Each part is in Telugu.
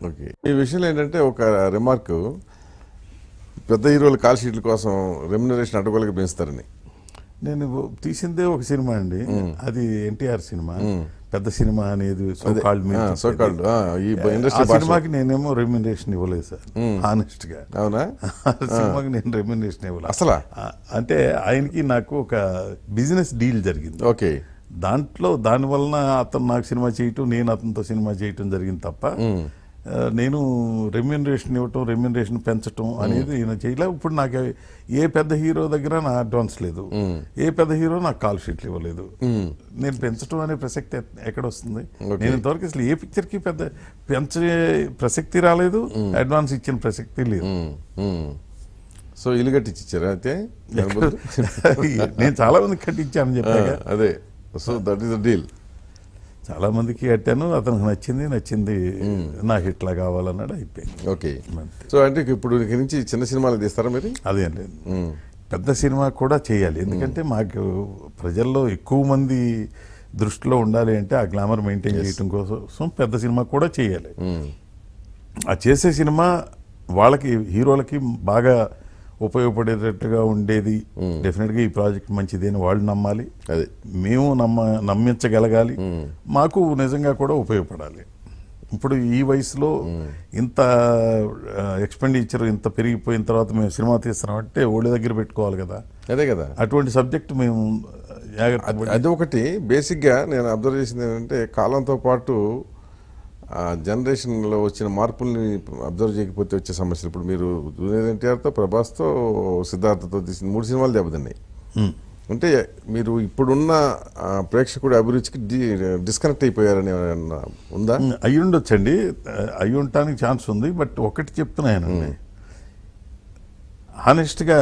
ఓకే ఈ విషయంలో ఏంటంటే ఒక రిమార్క్ పెద్ద హీరోల కాల్ షీట్ల కోసం రెమ్యునరేషన్ అడ్డగోలుగా పెంచుతారని నేను తీసిందే ఒక సినిమా అండి అది ఎన్టీఆర్ సినిమా పెద్ద సినిమా అనేది so called మీరు సో చెప్పేది. కాల్డ్ ఈ ఆ ఇండస్ట్రీ భాష సినిమాకి నేనేమో రెమ్యునరేషన్ ఇవ్వలేదు సార్ హానెస్ట్ గా అవునా ఆ సినిమాకి నేను రెమ్యునరేషన్ ఇవ్వలేదు అసలా ఆ, అంటే ఆయనకి నాకు ఒక బిజినెస్ డీల్ జరిగింది ఓకే దాంట్లో దాని వలన అతను నాకు సినిమా చేయటం నేను అతనితో సినిమా చేయటం జరిగింది తప్ప ఆ, నేను రెమ్యూనరేషన్ ఇవ్వటం రెమ్యూనరేషన్ పెంచటం అనేది ఈయన చేయలే ఇప్పుడు నాకు ఏ పెద్ద హీరో దగ్గర నా అడ్వాన్స్ లేదు ఏ పెద్ద హీరో నాకు కాల్ షీట్లు ఇవ్వలేదు నేను పెంచటం అనే ప్రసక్తి ఎక్- ఎక్కడ వస్తుంది నేను ఇంతవరకు అసలు ఏ పిక్చర్ కి పెద్ద పెంచే ప్రసక్తి రాలేదు అడ్వాన్స్ ఇచ్చిన ప్రసక్తి లేదు సో ఇల్లు కట్టించి ఇచ్చారా అయితే దాని బదులు? నేను చాలా మంది కట్టించానని ఆ, చెప్పాక అదే so that is the deal చాలా మందికి కట్టాను అతనికి నచ్చింది నచ్చింది నాకు ఇట్లా కావాలన్నాడు అయిపోయింది ఓకే అంతే. సో అంటే ఇప్పుడు ఇక్కడి నుంచి చిన్న సినిమాలు తీస్తారా మీరు అదే లేదు పెద్ద సినిమా కూడా చేయాలి ఎందుకంటే మాకు ప్రజల్లో ఎక్కువ మంది దృష్టిలో ఉండాలి అంటే ఆ గ్లామర్ మెయింటైన్ చేయడం కోసం పెద్ద సినిమా కూడా చేయాలి ఆ చేసే సినిమా వాళ్ళకి హీరోలకి బాగా ఉపయోగపడేటట్టుగా ఉండేది డెఫినెట్గా ఈ ప్రాజెక్ట్ మంచిది అని వాళ్ళు నమ్మాలి అదే మేము నమ్మ నమ్మించగలగాలి మాకు నిజంగా కూడా ఉపయోగపడాలి ఇప్పుడు ఈ వయసులో ఇంత ఎక్స్పెండిచర్ ఇంత పెరిగిపోయిన తర్వాత మేము సినిమా తీస్తున్నామంటే ఓడి దగ్గర పెట్టుకోవాలి కదా అదే కదా అటువంటి సబ్జెక్ట్ మేము జాగ్రత్త అది- పడి- అది ఒకటి బేసిక్గా నేను అబ్జర్వ్ చేసింది ఏంటంటే కాలంతో పాటు ఆ జనరేషన్లో వచ్చిన మార్పుల్ని అబ్జర్వ్ చేయకపోతే వచ్చే సమస్యలు ఇప్పుడు మీరు జూనియర్ ఎన్టీఆర్తో ప్రభాస్తో సిద్ధార్థతో తీసిన మూడు సినిమాలు దెబ్బతిన్నాయి ఉమ్. అంటే మీరు ఇప్పుడున్న ఆ, ప్రేక్షకుడి అభిరుచికి డి- డిస్కనెక్ట్ అయిపోయారని ఏమన్నా ఉందా ఉమ్, అయి ఉండొచ్చండి అయి ఉండటానికి ఛాన్స్ ఉంది బట్ ఒకటి చెప్తున్నానండి హానెస్ట్గా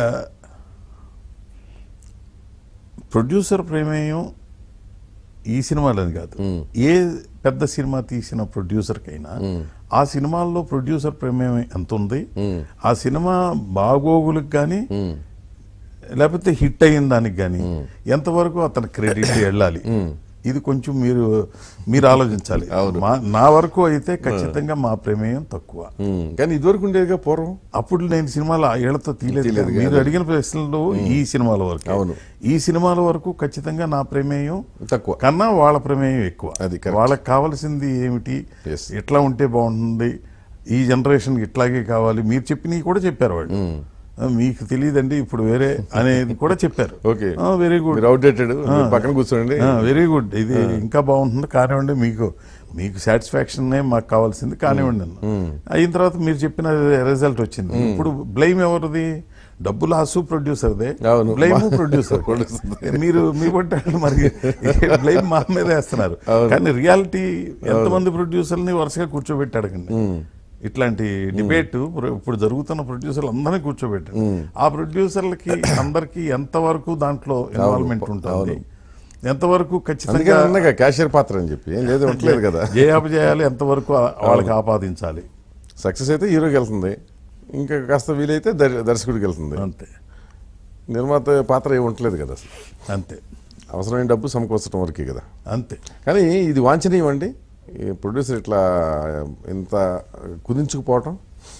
ప్రొడ్యూసర్ ప్రమేయం ఈ సినిమాలని కాదు ఏ పెద్ద సినిమా తీసిన ప్రొడ్యూసర్కైనా ఆ సినిమాల్లో ప్రొడ్యూసర్ ప్రమేయం ఎంత ఉంది ఆ సినిమా బాగోగులకు కానీ లేకపోతే హిట్ అయిన దానికి కానీ ఎంతవరకు అతని క్రెడిట్ వెళ్ళాలి ఇది కొంచెం మీరు మీరు ఆలోచించాలి మా- నా వరకు అయితే ఖచ్చితంగా మా ప్రమేయం తక్కువ ఉమ్, కానీ ఇదివరకు ఉండేదిగా పూర్వం అప్పుడు నేను సినిమాలు ఆ ఏళ్లతో తీయలేదు తీయలేదు కదా. మీరు కదా. అడిగిన ప్రశ్నలు ఈ సినిమాల వరకు అవును. ఈ సినిమాల వరకు ఖచ్చితంగా నా ప్రమేయం తక్కువ కన్నా వాళ్ళ ప్రమేయం ఎక్కువ అది correct. వాళ్ళకి కావాల్సింది ఏమిటి Yes. ఎట్లా ఉంటే బాగుంటుంది ఈ జనరేషన్ ఇట్లాగే కావాలి మీరు చెప్పినవి కూడా చెప్పారు వాళ్ళు ఆ, మీకు తెలియదండి ఇప్పుడు వేరే అనేది కూడా చెప్పారు ఓకే వెరీ గుడ్ మీరు అవుట్డేటెడ్ పక్కన కూర్చోండి వెరీ గుడ్ ఇది ఇంకా బాగుంటుంది కానివ్వండి మీకు మీకు సాటిస్ఫాక్షన్ మాకు కావాల్సింది కానివ్వండి అన్న అయిన తర్వాత మీరు చెప్పిన రిజల్ట్ వచ్చింది ఇప్పుడు బ్లైమ్ ఎవరిది డబ్బు లాసు ప్రొడ్యూసర్దే అవును. బ్లైమ్ ప్రొడ్యూసర్ మీరు మీ పట్టాలు మరి బ్లైమ్ మా మీద వేస్తున్నారు కానీ రియాలిటీ ఎంతమంది ప్రొడ్యూసర్ని వరుసగా కూర్చోబెట్టి అడగండి ఇట్లాంటి డిబేట్ ఇప్పుడు జరుగుతున్న ప్రొడ్యూసర్లు అందరినీ కూర్చోబెట్టారు ఆ ప్రొడ్యూసర్లకి అందరికి ఎంతవరకు దాంట్లో ఇన్వాల్వ్మెంట్ ఉంటుంది ఎంతవరకు అందుకే ఖచ్చితంగా అన్నగా క్యాషియర్ పాత్ర అని చెప్పి ఏం లేదు ఉండలేదు కదా జయాపజయాలు ఎంతవరకు ఆ- వాళ్ళకి ఆపాదించాలి సక్సెస్ అయితే హీరోకి వెళ్తుంది ఇంకా కాస్త వీలైతే దర్- దర్శకుడికి వెళ్తుంది అంతే నిర్మాత పాత్ర ఏమి ఉండలేదు కదా అసలు అంతే అవసరమైన డబ్బు సమకూర్చడం వరకే కదా అంతే కానీ ఇది వాంఛనీయం అండి ఈ ప్రొడ్యూసర్ ఇట్లా ఇంత కుదించుకుపోవటం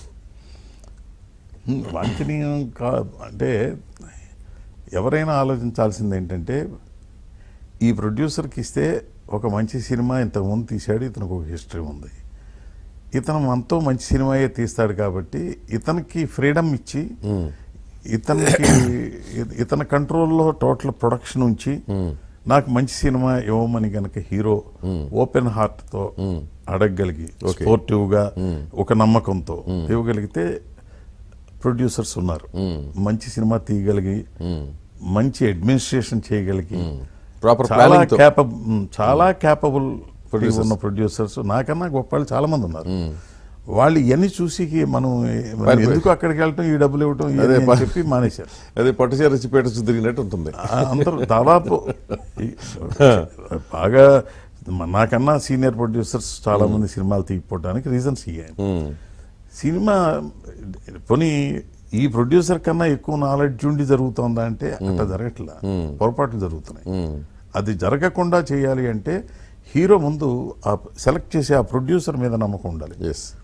హ్మ్, వాంఛనీయం కా అంటే ఎవరైనా ఆలోచించాల్సింది ఏంటంటే ఈ ప్రొడ్యూసర్కి ఇస్తే ఒక మంచి సినిమా ఇంతకుముందు తీశాడు ఇతనికి ఒక హిస్టరీ ఉంది ఇతను మనతో మంచి సినిమాయే తీస్తాడు కాబట్టి ఇతనికి ఫ్రీడమ్ ఇచ్చి ఇతనికి ఇ- ఇతని కంట్రోల్లో టోటల్ ప్రొడక్షన్ ఉంచి నాకు మంచి సినిమా ఇవ్వమని గనక హీరో ఓపెన్ హార్ట్ తో అడగగలిగి స్పోర్టివ్ గా ఒక నమ్మకంతో ఇవ్వగలిగితే ప్రొడ్యూసర్స్ ఉన్నారు మంచి సినిమా తీయగలిగి మంచి అడ్మినిస్ట్రేషన్ చేయగలిగి ప్రాపర్ చాలా ప్లానింగ్ తో క్యాపబ్ చాలా క్యాపబుల్ ఉన్న ప్రొడ్యూసర్స్ నాకన్నా గొప్ప వాళ్ళు చాలా మంది ఉన్నారు వాళ్ళు ఇవన్నీ చూసి మనం మనం ఎందుకు అక్కడికి వెళ్ళటం ఈ డబ్బులు ఇవ్వటం ఇవన్నీ అని చెప్పి మానేశారు అదే పట్టుచీర చిప్పేట తిరిగినట్టు ఉంటుంది ఆ, అందరూ దాదాపు ఈ- బాగా నాకన్నా సీనియర్ ప్రొడ్యూసర్స్ చాలా మంది సినిమాలు తీయకపోవడానికి రీజన్స్ ఇయ్యాయి సినిమా పోనీ ఈ ప్రొడ్యూసర్ కన్నా ఎక్కువ నాలెడ్జ్ ఉండి జరుగుతుందా అంటే అట్లా జరగట్లా పొరపాట్లు జరుగుతున్నాయి అది జరగకుండా చేయాలి అంటే హీరో ముందు ఆ సెలెక్ట్ చేసే ఆ ప్రొడ్యూసర్ మీద నమ్మకం ఉండాలి ఎస్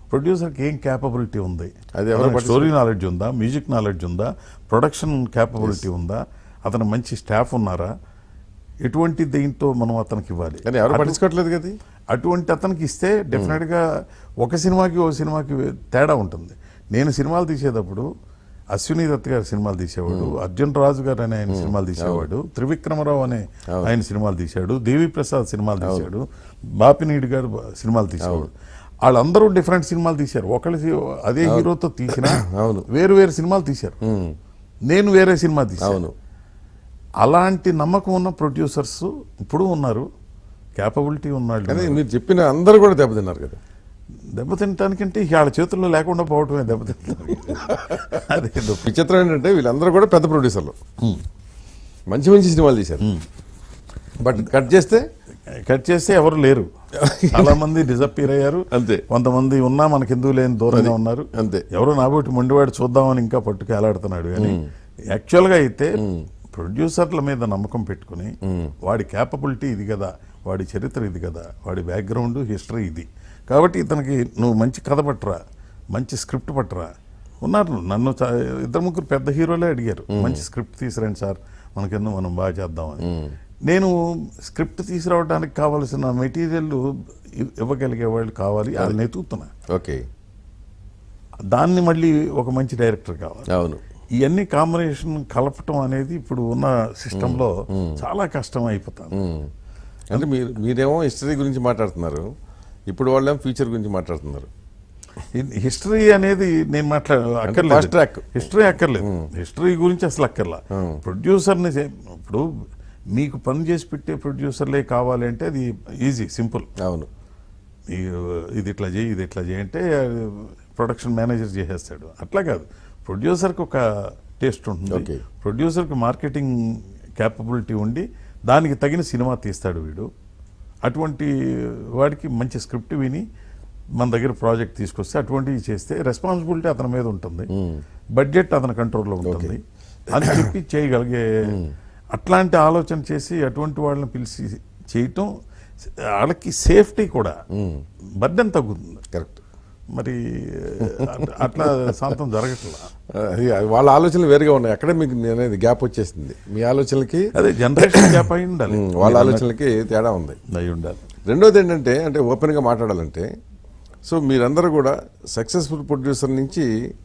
ప్రొడ్యూసర్కి ఏం క్యాపబిలిటీ ఉంది అది ఎవరు అతనికి స్టోరీ నాలెడ్జ్ ఉందా మ్యూజిక్ నాలెడ్జ్ ఉందా ప్రొడక్షన్ క్యాపబిలిటీ ఉందా అతను మంచి స్టాఫ్ ఉన్నారా ఎటువంటి దీంతో మనం అతనికి ఇవ్వాలి కానీ ఎవరు అటు- పట్టించుకోవట్లేదు కదా అటువంటి అతనికి ఇస్తే డెఫినెట్గా ఒక సినిమాకి ఓ సినిమాకి తేడా ఉంటుంది నేను సినిమాలు తీసేటప్పుడు అశ్విని దత్ గారి సినిమాలు తీసేవాడు అర్జున్ రాజు గారు అనే ఆయన సినిమాలు తీసేవాడు త్రివిక్రమరావు అనే ఆయన సినిమాలు తీశాడు దేవి ప్రసాద్ సినిమాలు తీశాడు బాపినీడు గారు బ- సినిమాలు తీసేవాడు వాళ్ళందరూ డిఫరెంట్ సినిమాలు తీశారు ఒకళ్ళు సి- అదే హీరోతో తీసిన అవును. వేరు వేరు సినిమాలు తీశారు ఉమ్, నేను వేరే సినిమా తీశాను అవును అలాంటి నమ్మకం ఉన్న ప్రొడ్యూసర్స్ ఇప్పుడు ఉన్నారు క్యాపబిలిటీ ఉన్నాళ్ళు కానీ మీరు చెప్పిన అందరూ కూడా దెబ్బతిన్నారు కదా దెబ్బతింటానికంటే వాళ్ళ చేతుల్లో లేకుండా పోవటమే దెబ్బతింటానికి అదే దుఃఖం. విచిత్రం ఏంటంటే వీళ్ళందరూ కూడా పెద్ద ప్రొడ్యూసర్లు మంచి మంచి సినిమాలు తీశారు బట్ కట్ చేస్తే కట్ చేస్తే ఎవరు లేరు చాలా మంది డిజప్పీర్ అయ్యారు అంతే. కొంతమంది ఉన్నా మనకి ఎందుకు లేని దూరంగా ఉన్నారు అంతే. ఎవరో నాబోటి మొండివాడు చూద్దామని ఇంకా పట్టుకు ఎలాడుతున్నాడు కానీ యాక్చువల్గా అయితే ప్రొడ్యూసర్ల మీద నమ్మకం పెట్టుకుని వాడి క్యాపబిలిటీ ఇది కదా వాడి చరిత్ర ఇది కదా వాడి బ్యాక్గ్రౌండ్ హిస్టరీ ఇది కాబట్టి ఇతనికి నువ్వు మంచి కథ పట్టరా మంచి స్క్రిప్ట్ పట్టరా ఉన్నారు నన్ను చా- ఇద్దరు ముగ్గురు పెద్ద హీరోలే అడిగారు మంచి స్క్రిప్ట్ తీసుకురండి సార్ మనకెందుకు మనం బాగా చేద్దామని నేను స్క్రిప్ట్ తీసుకురావడానికి కావలసిన మెటీరియల్ ఇవ్వగలిగే వాళ్ళు కావాలి వాళ్ళని ఎతుకుతున్నా ఓకే దాన్ని మళ్ళీ ఒక మంచి డైరెక్టర్ కావాలి అవును ఇవన్నీ కాంబినేషన్ కలపటం అనేది ఇప్పుడు ఉన్న సిస్టంలో చాలా కష్టం అయిపోతుంది ఉమ్. అంటే మీరు మీరేమో హిస్టరీ గురించి మాట్లాడుతున్నారు ఇప్పుడు వాళ్ళేమో ఫ్యూచర్ గురించి మాట్లాడుతున్నారు హిస్టరీ అనేది నేను మాట్లా fast అక్కర్లేదు track. హిస్టరీ అక్కర్లేదు హిస్టరీ గురించి అసలు అక్కర్లా ప్రొడ్యూసర్ని చే- ఇప్పుడు మీకు పని చేసి పెట్టే ప్రొడ్యూసర్లే కావాలి అంటే అది ఈజీ సింపుల్ అవును ఇది ఇట్లా చేయి ఇది ఇట్లా చేయి అంటే ప్రొడక్షన్ మేనేజర్ చేసేస్తాడు అట్లా కాదు ప్రొడ్యూసర్కి ఒక టేస్ట్ ఉంటుంది Okay. ప్రొడ్యూసర్కి మార్కెటింగ్ క్యాపబిలిటీ ఉండి దానికి తగిన సినిమా తీస్తాడు వీడు అటువంటి వాడికి మంచి స్క్రిప్ట్ విని మన దగ్గర ప్రాజెక్ట్ తీసుకొస్తే అటువంటివి చేస్తే రెస్పాన్సిబిలిటీ అతని మీద ఉంటుంది బడ్జెట్ అతని కంట్రోల్లో ఉంటుంది అని చెప్పి చేయగలిగే అట్లాంటి ఆలోచన చేసి అటువంటి వాళ్ళని పిలిచి చేయటం వాళ్ళకి సేఫ్టీ కూడా బర్డెన్ తగ్గుతుంది కరెక్ట్ మరి అట్- అట్లా శాంతం జరగట్లా అది అది వాళ్ళ ఆలోచనలు వేరుగా ఉన్నాయి అక్కడే మీకు అనేది గ్యాప్ వచ్చేసింది మీ ఆలోచనలకి అదే జనరేషన్ గ్యాప్ అయి ఉండాలి ఉమ్, వాళ్ళ ఆలోచనలకి తేడా ఉంది అయి ఉండాలి రెండోది ఏంటంటే అంటే ఓపెన్గా మాట్లాడాలంటే సో మీరందరూ కూడా సక్సెస్ఫుల్ ప్రొడ్యూసర్ నుంచి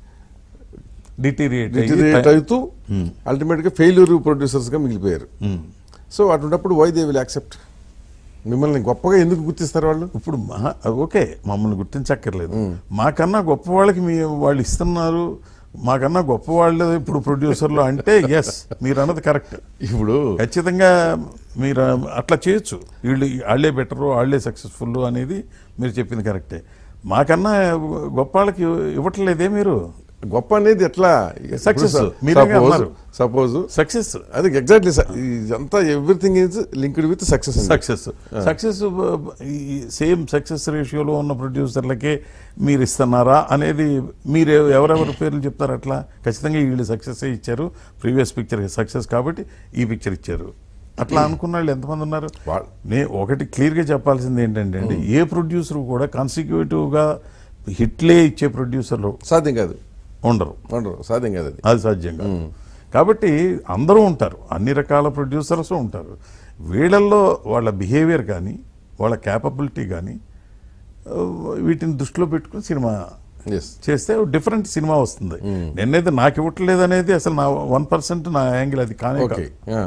డిటీరియేట్ డిటరేట్ అవుతూ అల్టిమేట్గా ఫెయిల్యూర్ ప్రొడ్యూసర్స్గా మిగిలిపోయారు సో అటువంటిప్పుడు వై దే విల్ యాక్సెప్ట్ మిమ్మల్ని గొప్పగా ఎందుకు గుర్తిస్తారు వాళ్ళు ఇప్పుడు మా- ఓకే మమ్మల్ని గుర్తించక్కర్లేదు మాకన్నా గొప్ప వాళ్ళకి మీ వాళ్ళు ఇస్తున్నారు మాకన్నా గొప్ప వాళ్ళు ఇప్పుడు ప్రొడ్యూసర్లు అంటే ఎస్ మీరు అన్నది కరెక్ట్ ఇప్పుడు ఖచ్చితంగా మీరు అట్లా చేయొచ్చు వీళ్ళు వాళ్ళే బెటరు వాళ్ళే సక్సెస్ఫుల్ అనేది మీరు చెప్పింది కరెక్టే మాకన్నా గొప్ప వాళ్ళకి ఇవ్వట్లేదే మీరు గొప్ప అనేది ఎట్లా Success. మీరేగా అన్నారు. సపోజ్ సక్సెస్ అది ఎగ్జాక్ట్లీ ఇదంతా everything is linked with success success success ఈ సేమ్ సక్సెస్ రేషియోలో ఉన్న ప్రొడ్యూసర్లకే మీరు ఇస్తున్నారా అనేది మీరు ఎవరెవరి పేర్లు చెప్తారు అట్లా ఖచ్చితంగా వీళ్ళు సక్సెస్ ఇచ్చారు ప్రీవియస్ పిక్చర్ సక్సెస్ కాబట్టి ఈ పిక్చర్ ఇచ్చారు అట్లా అనుకున్న వాళ్ళు ఎంతమంది ఉన్నారు వాళ్ళ- నే ఒకటి క్లియర్గా చెప్పాల్సింది ఏంటంటే అండి ఏ ప్రొడ్యూసర్ కూడా కాన్సిక్యూటివ్గా హిట్లే ఇచ్చే ప్రొడ్యూసర్లు సాధ్యం కాదు ఉండరు ఉండరు సాధ్యం కాదు అది అది సాధ్యం కాదు కాబట్టి అందరూ ఉంటారు అన్ని రకాల ప్రొడ్యూసర్స్ ఉంటారు వీళ్ళల్లో వాళ్ళ బిహేవియర్ కానీ వాళ్ళ క్యాపబిలిటీ కానీ ఆ, వీటిని దృష్టిలో పెట్టుకుని సినిమా ఎస్ చేస్తే డిఫరెంట్ సినిమా వస్తుంది నేనైతే నాకు ఇవ్వట్లేదు అనేది అసలు నా వన్ పర్సెంట్ నా యాంగిల్ అది కానీ ఓకే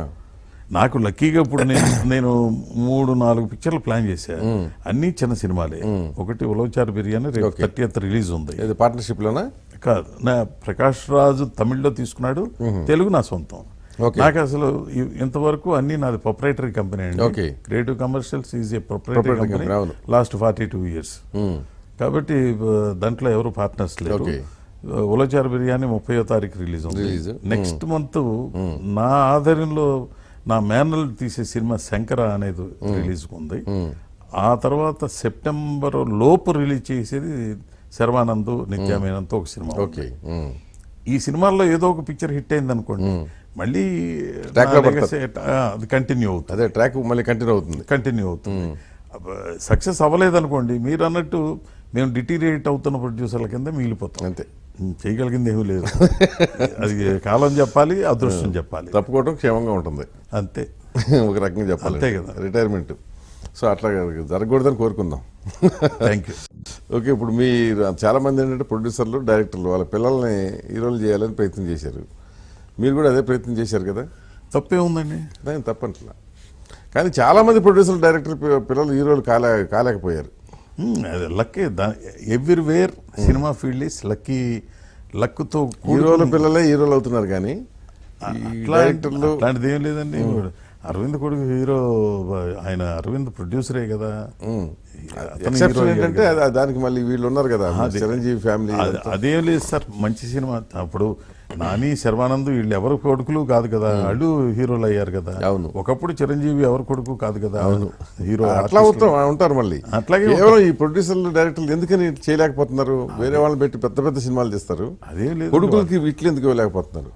నాకు లక్కీగా ఇప్పుడు నేను నేను మూడు నాలుగు పిక్చర్లు ప్లాన్ చేశాను అన్ని చిన్న సినిమాలే ఒకటి ఉలవచారు బిర్యానీ రేపు Okay. థర్టీ రిలీజ్ ఉంది ఇది పార్ట్నర్షిప్ లోనా కాదు నా ప్రకాష్ రాజు తమిళ్లో తీసుకున్నాడు తెలుగు నా సొంతం Okay. నాకు అసలు ఇ- ఇంతవరకు అన్ని నాది ప్రొపరేటరీ కంపెనీ అండి Okay. Creative commercials is a proprietary Proprietary company company, అవును. లాస్ట్ ఫార్టీ టూ ఇయర్స్ మ్మ్. కాబట్టి ఆ, దాంట్లో ఎవరు పార్ట్నర్స్ లేరు Okay. ఆ, ఉలచారు బిర్యానీ ముప్పయో తారీఖు రిలీజ్ ఉంది Release. నెక్స్ట్ మంత్ నా ఆధ్వర్యంలో నా మేనల్ తీసే సినిమా శంకర అనేది రిలీజ్ ఉంది ఆ తర్వాత సెప్టెంబర్ లోపు రిలీజ్ చేసేది శర్వానంద్ నిత్యామేనంతో ఒక సినిమా ఉంది. ఓకే మ్మ్. ఈ సినిమాల్లో ఏదో ఒక పిక్చర్ హిట్ అయింది అనుకోండి మళ్ళీ Track నా లో legacy ఎట్- ఆ, అది కంటిన్యూ అవుతుంది అదే ట్రాక్ మళ్ళీ కంటిన్యూ అవుతుంది కంటిన్యూ అవుతుంది సక్సెస్ అవ్వలేదు అనుకోండి మీరు అన్నట్టు మేము డిటీరియేట్ అవుతున్న ప్రొడ్యూసర్ల కింద మిగిలిపోతాం అంతే ఉమ్, చేయగలిగింది ఏమీ లేదు అది కాలం చెప్పాలి అదృష్టం చెప్పాలి తప్పుకోవడం క్షేమంగా ఉంటుంది అంతే ఒక రకంగా చెప్పాలి అంతే కదా. రిటైర్మెంట్ సో అట్లా జరగకూడదని కోరుకుందాం థ్యాంక్ యూ ఓకే ఇప్పుడు మీ చాలా మంది ఏంటంటే ప్రొడ్యూసర్లు డైరెక్టర్లు వాళ్ళ పిల్లల్ని హీరోలు చేయాలని ప్రయత్నం చేశారు మీరు కూడా అదే ప్రయత్నం చేశారు కదా తప్పే ఉందండి దాని తప్పంటలా కానీ చాలా మంది ప్రొడ్యూసర్లు డైరెక్టర్ పి- పిల్లలు హీరోలు కాలే కాలేకపోయారు ఉమ్, అది lucky the everywhere cinema field is lucky లక్తో హీరోల పిల్లలే హీరోలు అవుతున్నారు కానీ ఈ డైరెక్టర్లు అట్లాంటిది ఏం లేదండి అరవింద్ కొడుకు హీరో ఆయన అరవింద్ ప్రొడ్యూసరే కదా అతను ఎక్సెప్షన్ hero ఏంటంటే అది- దానికి మళ్ళీ వీళ్ళు ఉన్నారు కదా అది- చిరంజీవి ఫ్యామిలీ అది- అదేం లేదు సార్ మంచి సినిమా అప్పుడు నాని శర్వానంద్ వీళ్ళు ఎవరు కొడుకులు కాదు కదా వాళ్ళు హీరోలు అయ్యారు కదా అవును. ఒకప్పుడు చిరంజీవి ఎవరు కొడుకు కాదు కదా హీరో అట్లా అవుతాం ఉంటారు మళ్ళీ అట్లాగే కేవలం ఈ ప్రొడ్యూసర్లు డైరెక్టర్లు ఎందుకని చేయలేకపోతున్నారు వేరే వాళ్ళని పెట్టి పెద్ద పెద్ద సినిమాలు తీస్తారు అదేం లేదు కొడుకులకి వీటికి ఎందుకు ఇవ్వలేకపోతున్నారు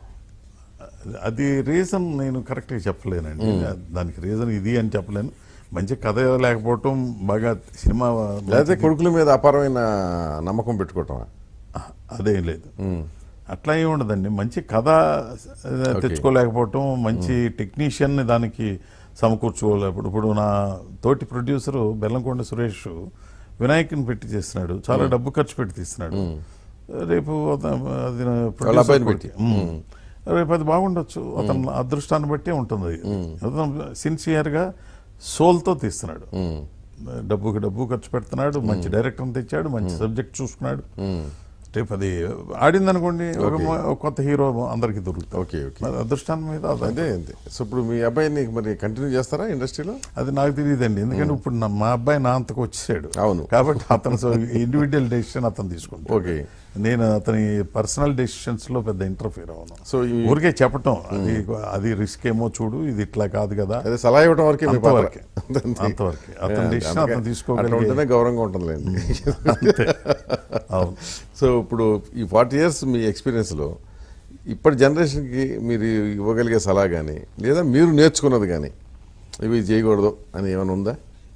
అది రీజన్ నేను కరెక్ట్గా చెప్పలేనండి దానికి రీజన్ ఇది అని చెప్పలేను మంచి కథ లేకపోవటం బాగా సినిమా లేకపోతే కొడుకుల మీద అపారమైన నమ్మకం పెట్టుకోవటం అదేం లేదు అట్లా ఏమి ఉండదండి మంచి కథ ఆ, తెచ్చుకోలేకపోవటం మంచి టెక్నీషియన్ దానికి సమకూర్చుకోలేకపోవడం ఇప్పుడు నా తోటి ప్రొడ్యూసరు బెల్లంకొండ సురేష్ వినాయకుని పెట్టి చేస్తున్నాడు చాలా డబ్బు ఖర్చు పెట్టి తీస్తున్నాడు రేపు అత- అది నా వాళ్ళ producer అబ్బాయిని కొడుకు. ఉమ్. రేపు అది బాగుండొచ్చు అతని అదృష్టాన్ని బట్టే ఉంటుంది అతను సిన్సియర్గా సోల్తో తీస్తున్నాడు డబ్బుకి డబ్బు ఖర్చు పెడుతున్నాడు మంచి డైరెక్టర్ని తెచ్చాడు మంచి సబ్జెక్ట్ చూసుకున్నాడు రేపు అది ఆడింది అనుకోండి ఒక మ- ఒక కొత్త హీరో అందరికి దొరుకుతుంది ఓకే ఓకే మరి అదృష్టాన్ని మీద అది- అదే అంతే సో ఇప్పుడు మీ అబ్బాయిని మరి కంటిన్యూ చేస్తారా ఇండస్ట్రీలో అది నాకు తెలియదండి ఎందుకంటే ఇప్పుడు నా- మా అబ్బాయి నా అంతకు వచ్చేసాడు అవును. కాబట్టి అతను ఇండివిజువల్ డెసిషన్ అతను తీసుకుంటాడు ఓకే నేను అతని పర్సనల్ డెసిషన్స్ లో పెద్ద ఇంటర్ఫియర్ అవును సో ఈ ఊరికే చెప్పటం అది అది రిస్క్ ఏమో చూడు ఇది ఇట్లా కాదు కదా అదే సలహా ఇవ్వడం వరకే మీ పాత్ర. అంతవరకే. అంతే. అంతవరకే. అతని ఆ, decision అందుకే అతను తీసుకోగలిగే- అట్లా ఉంటేనే గౌరవంగా ఉంటుందిలేండి అంతే అవును సో ఇప్పుడు ఈ ఫార్టీ ఇయర్స్ మీ ఎక్స్పీరియన్స్లో ఇప్పటి జనరేషన్కి మీరు ఇవ్వగలిగే సలహా కానీ లేదా మీరు నేర్చుకున్నది కానీ ఇవి చేయకూడదు అని ఏమైనా ఉందా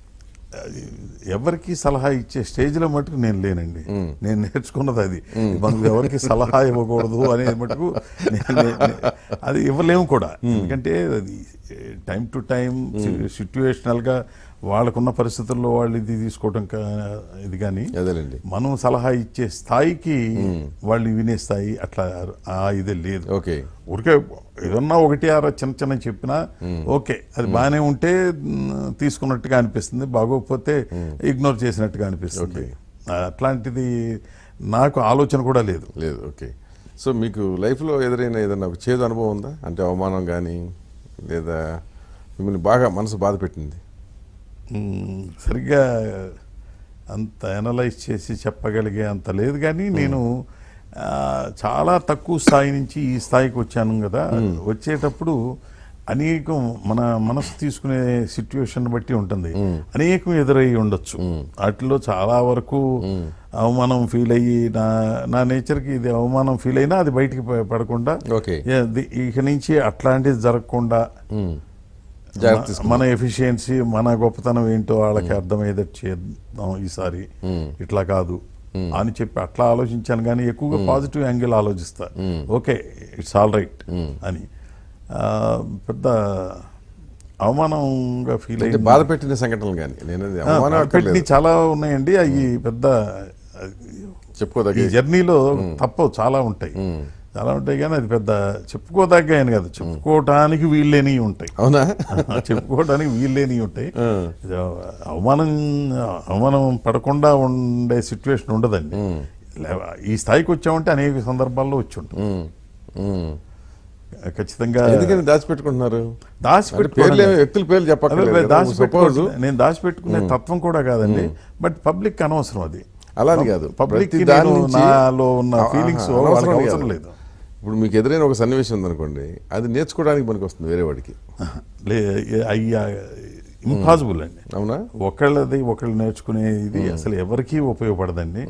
ఎవరికి సలహా ఇచ్చే స్టేజ్ లో మటుకు నేను లేనండి నేను నేర్చుకున్నది అది మనం ఎవరికి సలహా ఇవ్వకూడదు అనే మటుకు నేను- నేను- అది ఇవ్వలేము కూడా ఎందుకంటే అది టైం టు టైం సిచ్యువేషనల్ గా వాళ్ళకున్న పరిస్థితుల్లో వాళ్ళు ఇది తీసుకోవడం కా- ఇది కానీ అదేలేండి మనం సలహా ఇచ్చే స్థాయికి వాళ్ళు వినే స్థాయి అట్లా ఆ ఇదే లేదు ఓకే ఊరికే ఏదన్నా ఒకటి ఆర చిన్న చిన్న చెప్పినా ఓకే అది బాగానే ఉంటే మ్, తీసుకున్నట్టుగా అనిపిస్తుంది బాగోకపోతే ఇగ్నోర్ చేసినట్టుగా అనిపిస్తుంది ఆ, అట్లాంటిది నాకు ఆలోచన కూడా లేదు లేదు ఓకే సో మీకు లైఫ్లో ఎదురైన ఏదైనా ఒక చేదు అనుభవం ఉందా అంటే అవమానం కానీ లేదా మిమ్మల్ని బాగా మనసు బాధ పెట్టింది మ్, సరిగ్గా అంత అనలైజ్ చేసి చెప్పగలిగే అంత లేదు కానీ నేను ఆ, చాలా తక్కువ స్థాయి నుంచి ఈ స్థాయికి వచ్చాను కదా వచ్చేటప్పుడు అనేకం మన మనసు తీసుకునే సిచ్యువేషన్ బట్టి ఉంటుంది అనేకం ఎదురై ఉండొచ్చు వాటిలో చాలా వరకు అవమానం ఫీల్ అయ్యి నా నా నేచర్కి ఇది అవమానం ఫీల్ అయినా అది బయటికి ప- పడకుండా ఓకే ఏ, ది- ఇక నుంచి అట్లాంటిది జరగకుండా జాగ్రత్త మ- తీసుకున్నాం. మన ఎఫిషియన్సీ మన గొప్పతనం ఏంటో వాళ్ళకి అర్థమయ్యేటట్టు చేద్దాం ఈసారి ఇట్లా కాదు అని చెప్పి అట్లా ఆలోచించాను కానీ ఎక్కువగా పాజిటివ్ యాంగిల్ ఆలోచిస్తా ఓకే ఇట్స్ ఆల్ రైట్ అని ఆ, పెద్ద అవమానంగా ఫీల్ అంటే అయ్యింది బాధ పెట్టిన సంఘటనలు కానీ నేను అది అవమానం పెట్టినవి అక్కర్లేదు చాలా ఉన్నాయండి అవి పెద్ద ఈ చెప్పుకోదగ్గ జర్నీలో తప్పవు చాలా ఉంటాయి చాలా ఉంటాయి కానీ అది పెద్ద చెప్పుకోదగ్గని కాదు చెప్పుకోవటానికి వీళ్ళేని ఉంటాయి అవునా చెప్పుకోవడానికి వీళ్ళేని ఉంటాయి ఇది అవమానం అవమానం పడకుండా ఉండే సిచ్యువేషన్ ఉండదండి లే- ఈ స్థాయికి వచ్చామంటే అనేక సందర్భాల్లో వచ్చి ఉంటాం ఉమ్, ఉమ్. ఖచ్చితంగా ఎందుకని దాచిపెట్టుకుంటున్నారు అంటే దాచిపెట్టుకోవడం పేర్లు ఏమి- వ్యక్తుల పేర్లు అదే చెప్పక్కర్లేదు కదా. దాచిపెట్టుకోవడం Suppose నేను దాచిపెట్టుకునే తత్వం కూడా కాదండి బట్ పబ్లిక్ అనవసరం అది అలా అని కాదు పబ్లిక్ ప్రతి దాని నేను నుంచి నాలో ఉన్న ఆహా, ఫీలింగ్స్ అనవసరం వాళ్ళకి కాదు. అవసరం లేదు ఇప్పుడు మీకు ఎదురైన ఒక సన్నివేశం ఉందనుకోండి అది నేర్చుకోవడానికి మనకు వస్తుంది వేరే వాడికి లే అయ్యా ఇంపాసిబుల్ అండి అవునా ఒకళ్ళది ఒకళ్ళు నేర్చుకునే ఇది అసలు ఎవరికీ ఉపయోగపడదండి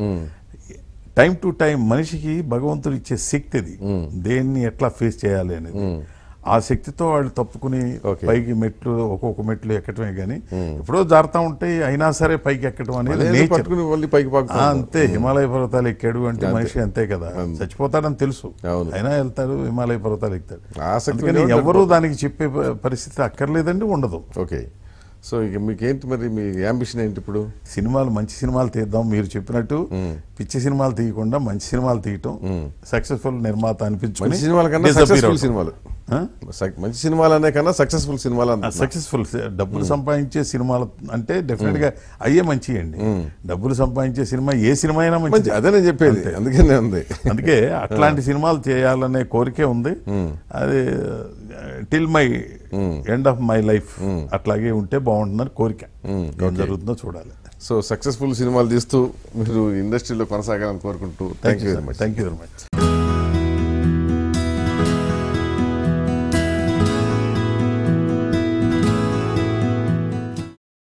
టైం టు టైం మనిషికి భగవంతుడు ఇచ్చే శక్తి అది దేన్ని ఎట్లా ఫేస్ చేయాలి అనేది ఆ శక్తితో వాళ్ళు తప్పుకుని Okay. పైకి మెట్లు ఒక్కొక్క మెట్లు ఎక్కటమే కానీ ఎప్పుడో జారుతా ఉంటాయి అయినా సరే పైకి ఎక్కడం అనేది అదే నేచర్ పట్టుకుని మళ్ళీ పైకి ఆ, పాకుతారు అంతే హిమాలయ పర్వతాలు ఎక్కాడు అంటే మనిషి అంతే కదా చచ్చిపోతాడని తెలుసు అవును. అయినా వెళ్తాడు హిమాలయ పర్వతాలు ఎక్కుతాడు ఆసక్తి అందుకని ఉండేవాడు ఎవరు దానికి చెప్పే ప- పరిస్థితి అక్కర్లేదండి ఉండదు ఓకే సో ఇక మీకేంటి మరి మీ అంబిషన్ ఏంటి ఇప్పుడు సినిమాలు మంచి సినిమాలు తీద్దాం మీరు చెప్పినట్టు పిచ్చి సినిమాలు తీయకుండా మంచి సినిమాలు తీయటం సక్సెస్ఫుల్ నిర్మాత అనిపించుకుని మంచి సినిమాల కన్నా disappear సక్సెస్ఫుల్ అవటం. సినిమాలు ఆ? సక్- మంచి సినిమాలు అనే కన్నా సక్సెస్ఫుల్ సినిమాలు అంటున్నా. సక్సెస్ఫుల్ డబ్బులు సంపాదించే సినిమాలు అంటే డెఫినెట్ గా అయ్యే మంచి అండి డబ్బులు సంపాదించే సినిమా ఏ సినిమా అయినా మంచి మంచి అదే నేను చెప్పేది అందుకనే ఉంది అందుకే అట్లాంటి సినిమాలు చేయాలనే కోరికే ఉంది అది till my end of my life అట్లాగే ఉంటే బాగుంటుందని కోరిక ఏం జరుగుతుందో చూడాలి సో సక్సెస్ఫుల్ సినిమాలు తీస్తూ మీరు ఇండస్ట్రీలో కొనసాగాలని కోరుకుంటూ thank you very much thank you very much